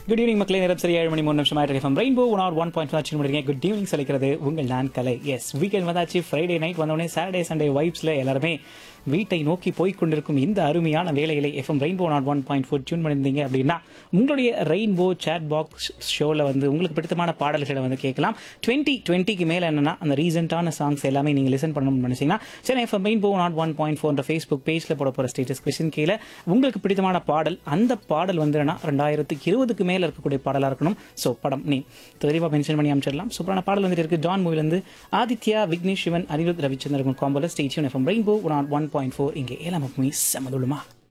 good evening மக்களே நேரம் சரி ஏழு மணி மூணு நிமிஷம் ஆயிட்டு FM rainbow one oh one point வச்சு முடிங்க குட் ஈவினிங் சொல்லிக்கிறது உங்கள் நான் கலை எஸ் வீக்கெண்ட் வந்தாச்சு ஃப்ரைடே நைட் வந்தோடனே சாட்டர்டே சண்டே வைப்ஸில் எல்லாருமே வீட்டை நோக்கி போய் கொண்டிருக்கும் இந்த அருமையான வேலைகளை FM rainbow not one point four tune பண்ணியிருந்தீங்க அப்படின்னா உங்களுடைய ரெயின்போ சேட் பாக்ஸ் ஷோவில் வந்து உங்களுக்கு பிடித்தமான பாடல்களை வந்து கேட்கலாம் டுவெண்ட்டி டுவெண்ட்டிக்கு மேலே என்னன்னா அந்த ரீசெண்டான சாங்ஸ் எல்லாமே நீங்கள் லிசன் பண்ணணும்னு நினைச்சீங்கன்னா சரி FM rainbow not one point four Facebook பேஜில் போட போகிற ஸ்டேட்டஸ் கொஸ்டின் கீழே உங்களுக்கு பிடித்தமான பாடல் அந்த பாடல் வந்து என்னன்னா ரெண்டாயிரத்து இருபதுக்கு மேலே இருக்கக்கூடிய பாடலாக இருக்கணும் ஸோ படம் நீ தெளிவாக மென்ஷன் பண்ணி அமைச்சிடலாம் சூப்பரான பாடல் வந்துட்டு இருக்கு ஜான் மூவிலேருந்து ஆதித்யா விக்னேஷ் சிவன் அனிருத் ரவிச்சந்திரன் காம்போல stay tuned FM rainbow one one point four இங்கே ஏழாம் செம்மதுளுமா